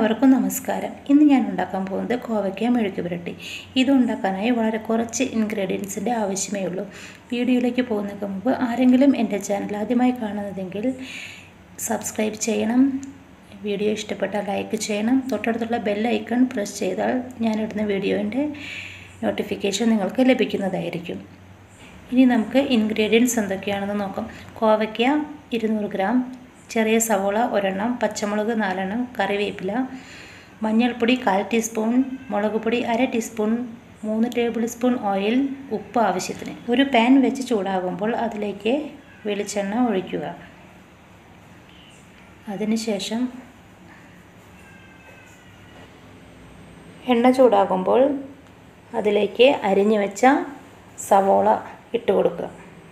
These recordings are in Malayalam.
എല്ലാവർക്കും നമസ്കാരം ഇന്ന് ഞാൻ ഉണ്ടാക്കാൻ പോകുന്നത് കോവയ്ക്ക മെഴുക്ക് പുരട്ടി ഇത് ഉണ്ടാക്കാനായി വളരെ കുറച്ച് ഇൻഗ്രീഡിയൻസിൻ്റെ ആവശ്യമേ ഉള്ളൂ വീഡിയോയിലേക്ക് പോകുന്നതിന് മുമ്പ് ആരെങ്കിലും എൻ്റെ ചാനൽ ആദ്യമായി കാണുന്നതെങ്കിൽ സബ്സ്ക്രൈബ് ചെയ്യണം വീഡിയോ ഇഷ്ടപ്പെട്ടാൽ ലൈക്ക് ചെയ്യണം തൊട്ടടുത്തുള്ള ബെൽ ഐക്കൺ പ്രസ് ചെയ്താൽ ഞാനിടുന്ന വീഡിയോൻ്റെ നോട്ടിഫിക്കേഷൻ നിങ്ങൾക്ക് ലഭിക്കുന്നതായിരിക്കും ഇനി നമുക്ക് ഇൻഗ്രീഡിയൻസ് എന്തൊക്കെയാണെന്ന് നോക്കാം കോവയ്ക്ക ഇരുന്നൂറ് ഗ്രാം ചെറിയ സവോള ഒരെണ്ണം പച്ചമുളക് നാലെണ്ണം കറിവേപ്പില മഞ്ഞൾപ്പൊടി കാൽ ടീസ്പൂൺ മുളക് പൊടി അര ടീസ്പൂൺ മൂന്ന് ടേബിൾ സ്പൂൺ ഓയിൽ ഉപ്പ് ആവശ്യത്തിന് ഒരു പാൻ വെച്ച് ചൂടാകുമ്പോൾ അതിലേക്ക് വെളിച്ചെണ്ണ ഒഴിക്കുക അതിനുശേഷം എണ്ണ ചൂടാകുമ്പോൾ അതിലേക്ക് അരിഞ്ഞു വെച്ച സവോള ഇട്ട് കൊടുക്കുക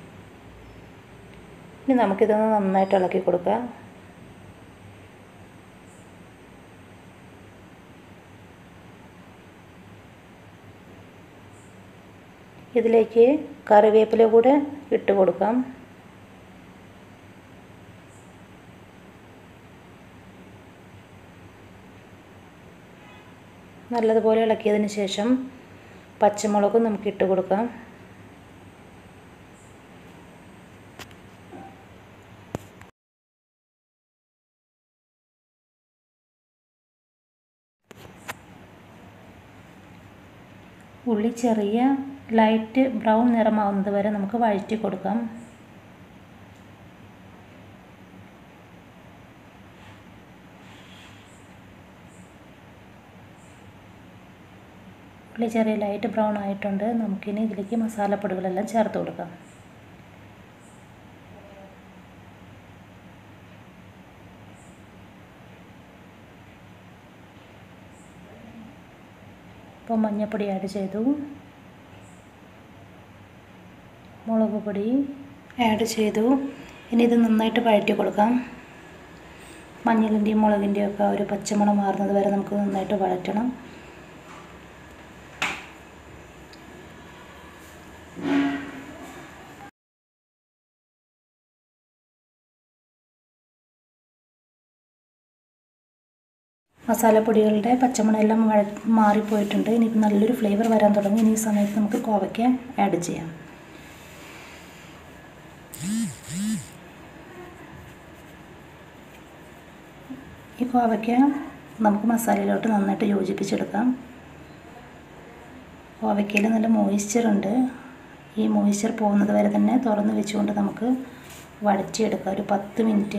ഇനി നമുക്കിതൊന്ന് നന്നായിട്ട് ഇളക്കി കൊടുക്കുക ഇതിലേക്ക് കറിവേപ്പില കൂടെ ഇട്ട് കൊടുക്കാം നല്ലതുപോലെ ഇളക്കിയതിന് ശേഷം പച്ചമുളകും നമുക്ക് ഇട്ട് കൊടുക്കാം ഉള്ളി ചെറിയ ലൈറ്റ് ബ്രൗൺ നിറമാവുന്നത് വരെ നമുക്ക് വഴറ്റി കൊടുക്കാം ഉള്ളി ചെറിയ ലൈറ്റ് ബ്രൗൺ ആയിട്ടുണ്ട് നമുക്കിനി ഇതിലേക്ക് മസാലപ്പൊടികളെല്ലാം ചേർത്ത് കൊടുക്കാം ഇപ്പോൾ മഞ്ഞൾപ്പൊടി ആഡ് ചെയ്തു മുളക് പൊടി ആഡ് ചെയ്തു ഇനി ഇത് നന്നായിട്ട് വഴറ്റി കൊടുക്കാം മഞ്ഞളിൻ്റെയും മുളകിൻ്റെയും ഒക്കെ ഒരു പച്ചമണം മാറുന്നത് വരെ നമുക്ക് നന്നായിട്ട് വഴറ്റണം മസാലപ്പൊടികളുടെ പച്ചമണമെല്ലാം വഴ മാറിപ്പോയിട്ടുണ്ട് ഇനിയിപ്പോൾ നല്ലൊരു ഫ്ലേവർ വരാൻ തുടങ്ങി ഇനി ഈ സമയത്ത് നമുക്ക് കോവയ്ക്ക ആഡ് ചെയ്യാം ഈ കോവയ്ക്ക നമുക്ക് മസാലയിലോട്ട് നന്നായിട്ട് യോജിപ്പിച്ചെടുക്കാം കോവയ്ക്കയിൽ നല്ല മോയ്സ്ചർ ഉണ്ട് ഈ മോയ്സ്ചർ പോകുന്നത് വരെ തന്നെ തുറന്ന് വെച്ചുകൊണ്ട് നമുക്ക് വഴറ്റിയെടുക്കാം ഒരു പത്ത് മിനിറ്റ്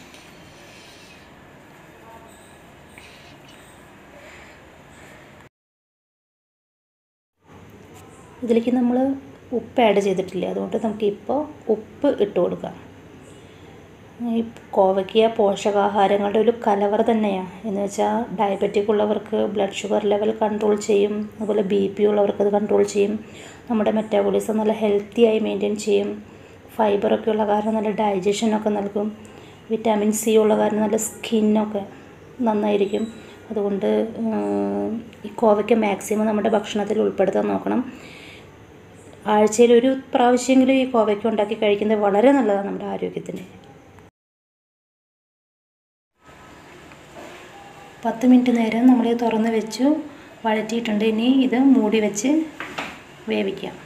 ഇതിലേക്ക് നമ്മൾ ഉപ്പ് ആഡ് ചെയ്തിട്ടില്ല അതുകൊണ്ട് നമുക്കിപ്പോൾ ഉപ്പ് ഇട്ട് കൊടുക്കാം ഈ കോവയ്ക്ക പോഷകാഹാരങ്ങളുടെ ഒരു കലവറ തന്നെയാണ് എന്ന് വെച്ചാൽ ഡയബറ്റിക് ഉള്ളവർക്ക് ബ്ലഡ് ഷുഗർ ലെവൽ കൺട്രോൾ ചെയ്യും അതുപോലെ ബി പി ഉള്ളവർക്ക് അത് കൺട്രോൾ ചെയ്യും നമ്മുടെ മെറ്റാബോളിസം നല്ല ഹെൽത്തി ആയി മെയിൻറ്റെയിൻ ചെയ്യും ഫൈബറൊക്കെ ഉള്ള കാരണം നല്ല ഡൈജഷനൊക്കെ നൽകും വിറ്റാമിൻ സി ഉള്ള കാരണം നല്ല സ്കിന്നൊക്കെ നന്നായിരിക്കും അതുകൊണ്ട് ഈ കോവയ്ക്ക മാക്സിമം നമ്മുടെ ഭക്ഷണത്തിൽ ഉൾപ്പെടുത്താൻ നോക്കണം ആഴ്ചയിൽ ഒരു പ്രാവശ്യമെങ്കിലും ഈ കോവയ്ക്ക ഉണ്ടാക്കി കഴിക്കുന്നത് വളരെ നല്ലതാണ് നമ്മുടെ ആരോഗ്യത്തിന് പത്ത് മിനിറ്റ് നേരം നമ്മൾ തുറന്ന് വെച്ചു വഴറ്റിയിട്ടുണ്ട് ഇനി ഇത് മൂടി വെച്ച് വേവിക്കാം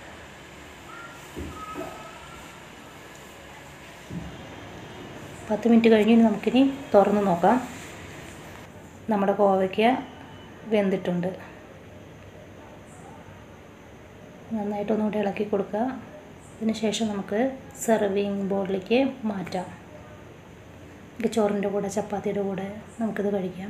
പത്ത് മിനിറ്റ് കഴിഞ്ഞ് നമുക്കിനി തുറന്ന് നോക്കാം നമ്മുടെ കോവയ്ക്ക വെന്തിട്ടുണ്ട് നന്നായിട്ടൊന്നുകൂടി ഇളക്കി കൊടുക്കുക അതിന് ശേഷം നമുക്ക് സെർവിങ് ബോളിലേക്ക് മാറ്റാം ഇത് ചോറിൻ്റെ കൂടെ ചപ്പാത്തിയുടെ കൂടെ നമുക്കിത് കഴിക്കാം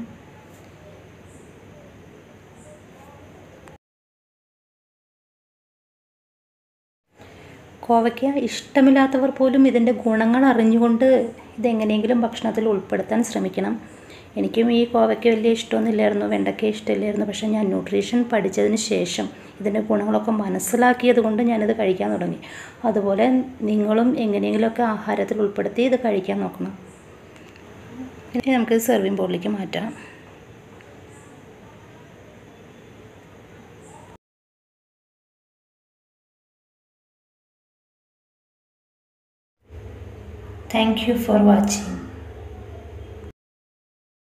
കോവയ്ക്ക ഇഷ്ടമില്ലാത്തവർ പോലും ഇതിൻ്റെ ഗുണങ്ങൾ അറിഞ്ഞുകൊണ്ട് ഇതെങ്ങനെയെങ്കിലും ഭക്ഷണത്തിൽ ഉൾപ്പെടുത്താൻ ശ്രമിക്കണം എനിക്കും ഈ കോവയ്ക്ക് വലിയ ഇഷ്ടമൊന്നുമില്ലായിരുന്നു വെണ്ടയ്ക്ക ഇഷ്ടമില്ലായിരുന്നു പക്ഷേ ഞാൻ ന്യൂട്രീഷൻ പഠിച്ചതിന് ശേഷം ഇതിൻ്റെ ഗുണങ്ങളൊക്കെ മനസ്സിലാക്കിയത് കൊണ്ട് ഞാനിത് കഴിക്കാൻ തുടങ്ങി അതുപോലെ നിങ്ങളും എങ്ങനെയെങ്കിലുമൊക്കെ ആഹാരത്തിൽ ഉൾപ്പെടുത്തി ഇത് കഴിക്കാൻ നോക്കണം ഇനി നമുക്ക് സെർവിങ് ബോളിലേക്ക് മാറ്റാം താങ്ക് യു ഫോർ വാച്ചിങ്